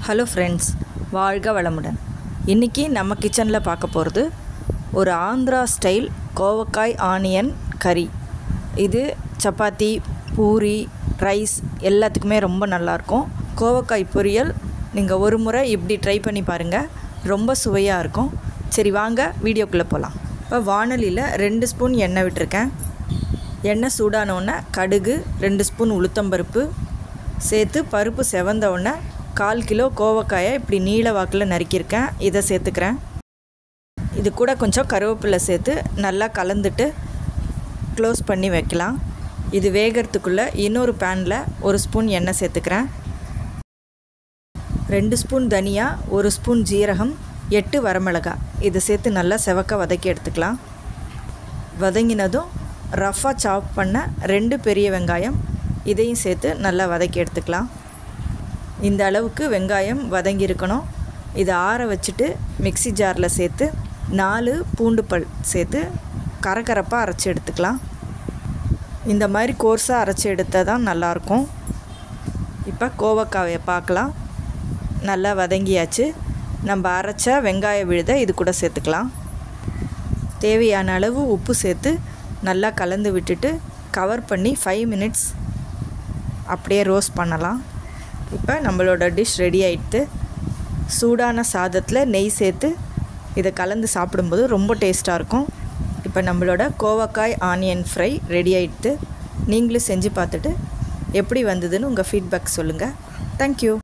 hello friends வாழ்க வளமுடன் இன்றைக்கி நம்ம கிச்சனில் பார்க்க போகிறது ஒரு ஆந்திரா ஸ்டைல் கோவக்காய் ஆனியன் கறி இது சப்பாத்தி பூரி ரைஸ் எல்லாத்துக்குமே ரொம்ப நல்லாயிருக்கும் கோவக்காய் பொரியல் நீங்கள் ஒரு முறை இப்படி ட்ரை பண்ணி பாருங்கள் ரொம்ப சுவையாக இருக்கும் சரி வாங்க வீடியோக்குள்ளே போகலாம் இப்போ வானலியில் ரெண்டு ஸ்பூன் எண்ணெய் விட்டுருக்கேன் எண்ணெய் சூடானோடனே கடுகு ரெண்டு ஸ்பூன் உளுத்தம்பருப்பு சேர்த்து பருப்பு செவந்த உடனே கால் கிலோ கோவக்காயை இப்படி நீல வாக்கில் நறுக்கியிருக்கேன் இதை சேர்த்துக்கிறேன் இது கூட கொஞ்சம் கருவேப்பிலை சேர்த்து நல்லா கலந்துட்டு க்ளோஸ் பண்ணி வைக்கலாம் இது வேகிறதுக்குள்ளே இன்னொரு பேனில் ஒரு ஸ்பூன் எண்ணெய் சேர்த்துக்கிறேன் ரெண்டு ஸ்பூன் தனியா ஒரு ஸ்பூன் ஜீரகம் எட்டு வரமிளகாய் இதை சேர்த்து நல்லா செவக்க வதக்கி எடுத்துக்கலாம் வதங்கினதும் ரஃப்பாக சாப் பண்ண ரெண்டு பெரிய வெங்காயம் இதையும் சேர்த்து நல்லா வதக்கி எடுத்துக்கலாம் இந்த அளவுக்கு வெங்காயம் வதங்கி இருக்கணும் இதை ஆற வச்சுட்டு மிக்ஸி ஜாரில் சேர்த்து நாலு பூண்டு பல் சேர்த்து கரகரப்பாக அரைச்சி எடுத்துக்கலாம் இந்த மாதிரி கோர்ஸாக அரைச்சி எடுத்தால் தான் நல்லாயிருக்கும் இப்போ கோவக்காயை பார்க்கலாம் நல்லா வதங்கியாச்சு நம்ம அரைச்ச வெங்காய விழுதை இது கூட சேர்த்துக்கலாம் தேவையான அளவு உப்பு சேர்த்து நல்லா கலந்து விட்டுட்டு கவர் பண்ணி ஃபைவ் மினிட்ஸ் அப்படியே ரோஸ்ட் பண்ணலாம் இப்போ நம்மளோட டிஷ் ரெடி ஆகிடுது சூடான சாதத்தில் நெய் சேர்த்து இதை கலந்து சாப்பிடும்போது ரொம்ப டேஸ்ட்டாக இருக்கும் இப்போ நம்மளோட கோவக்காய் ஆனியன் ஃப்ரை ரெடி ஆகிடுது நீங்களும் செஞ்சு பார்த்துட்டு எப்படி வந்ததுன்னு உங்கள் ஃபீட்பேக் சொல்லுங்கள் தேங்க்யூ